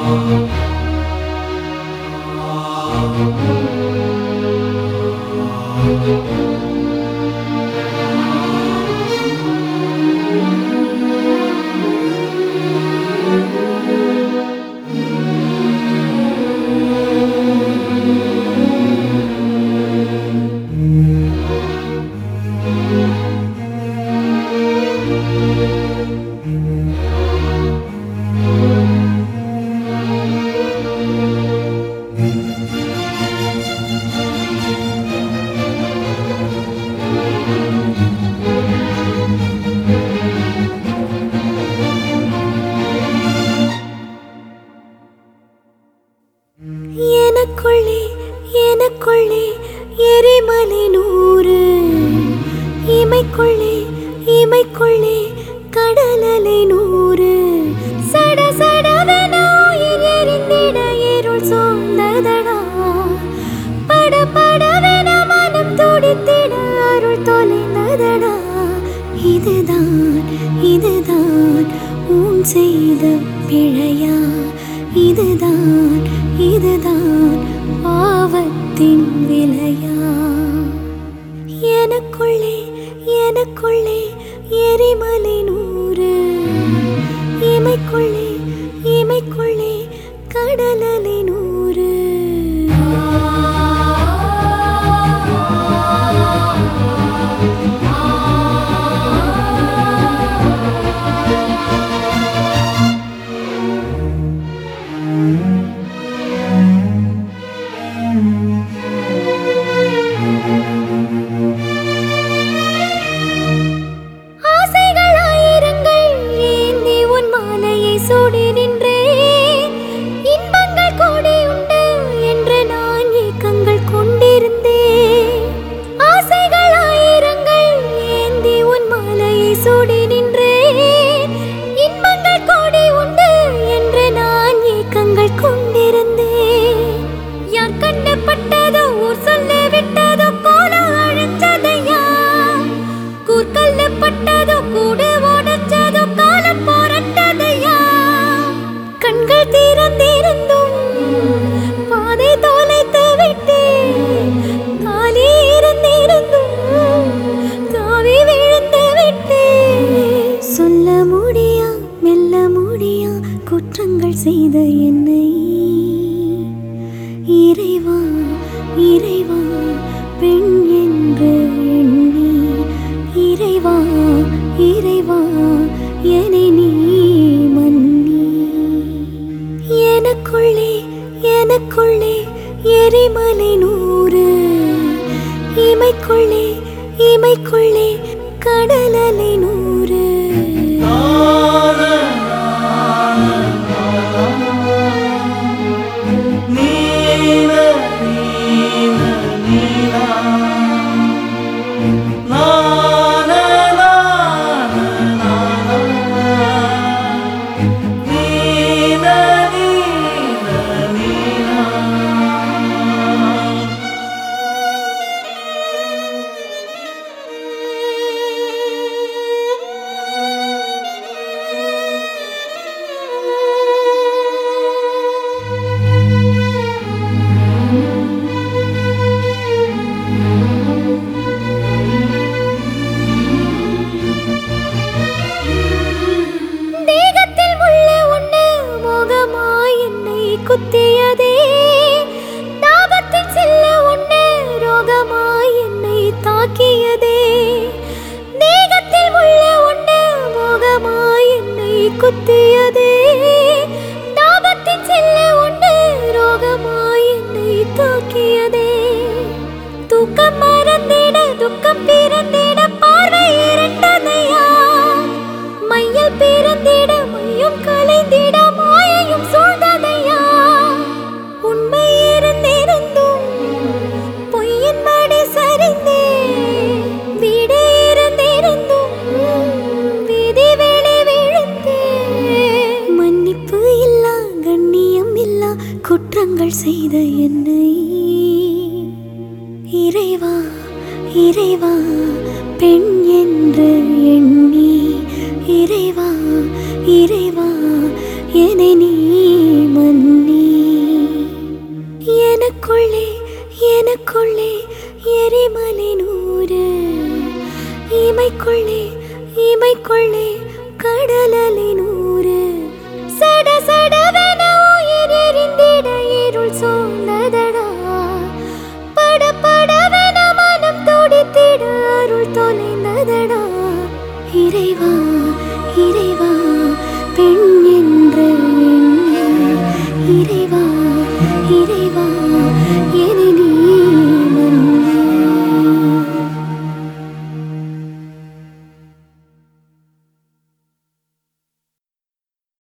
எனக்குள்ளே எனக்குள்ளே எரிமலை நூறு இமைக்குள்ளே இமைக்குள்ளே கடலலை நூறு சட சடவென உயிர் எரிந்திட இருள் சூழ்ந்ததடா பட படவென மனம் துடித்திட அருள் தொலைந்ததடா இதுதான் இதுதான் உன் செய்த பிழையா இதுதான் இதுதான் பாவத்தின் விலையா எனக்குள்ளே எனக்குள்ளே எரிமலை நூறு இமைக்குள்ளே இமைக்குள்ளே கடலலை நூறு ஆசைகள் ஆயிரங்கள் ஏந்தி உன் மாலையை சூடி நின்றேன் இன்பங்கள் கோடி உண்டு என்று நான் ஏக்கங்கள் கொண்டிருந்தேன் ஆசைகள் ஆயிரங்கள் ஏந்தி உன் மாலையை சூடி நின்றேன் இன்பங்கள் கோடி உண்டு என்று நான் ஏக்கங்கள் கொண்டிருந்தேன் யார் கண்டப்பட்டதோ ஊர் சொல்ல விட்டதோ கோலம் அழிஞ்சதையா கூர்க்கல்லப்பட்டதோ கூடு ஓடச்சதோ காலம் போரட்டதையா கண்கள் திறந்திருந்தும் பாதை தொலைத்து விட்டேன் காலி இருந்திருந்தும் தாவி விழுந்து விட்டேன் சொல்ல முடியா மெல்ல முடியா குற்றங்கள் செய்த என்னை இறைவா இறைவா பெண் என்று எண்ணி இறைவா இறைவா என்னை நீ மன்னி எனக்குள்ளே எனக்குள்ளே எரிமலை நூறு இமைக்குள்ளே இமைக்குள்ளே கடலலை நூறு தேகத்தில் உள்ள உன்ன மோகமாய் என்னை குத்தியதே தாபத்தில் செல்ல உன்ன ரோகமாய் என்னை தாக்கியதே தேகத்தில் உள்ள உன்ன மோகமாய் என்னை குத்தியதே தாபத்தில் செல்ல உன்ன ரோகமாய் என்னை தாக்கியதே தூக்கம் மறந்திட துக்கம் பிறந்திட பார்வை இரண்டதையா மையல் பிறந்திட மையும் கலைந்திட மாயையும் சூழ்ந்ததையா உண்மை இருந்திருந்தும் பொய்யின் மடி சரிந்தே வீடு இருந்திருந்தும் விதி வெளி விழுந்தே மன்னிப்பு இல்லா கண்ணியம் இல்லா குற்றங்கள் செய்த என்னை இறைவா இறைவா பெண் என்று எண்ணி இறைவா இறைவா என்னை நீ மன்னி எனக்குள்ளே எரிமலை நூறு இமைக்குள்ளே இமைக்குள்ளே கடலலை நூறு சட சடவென உயிர் எரிந்திட இருள் சூழ்ந்ததடா பட படவென மனம் துடித்திட அருள் தொலைந்ததடா இறைவா இறைவா பெண் என்று எண்ணி இறைவா இறைவா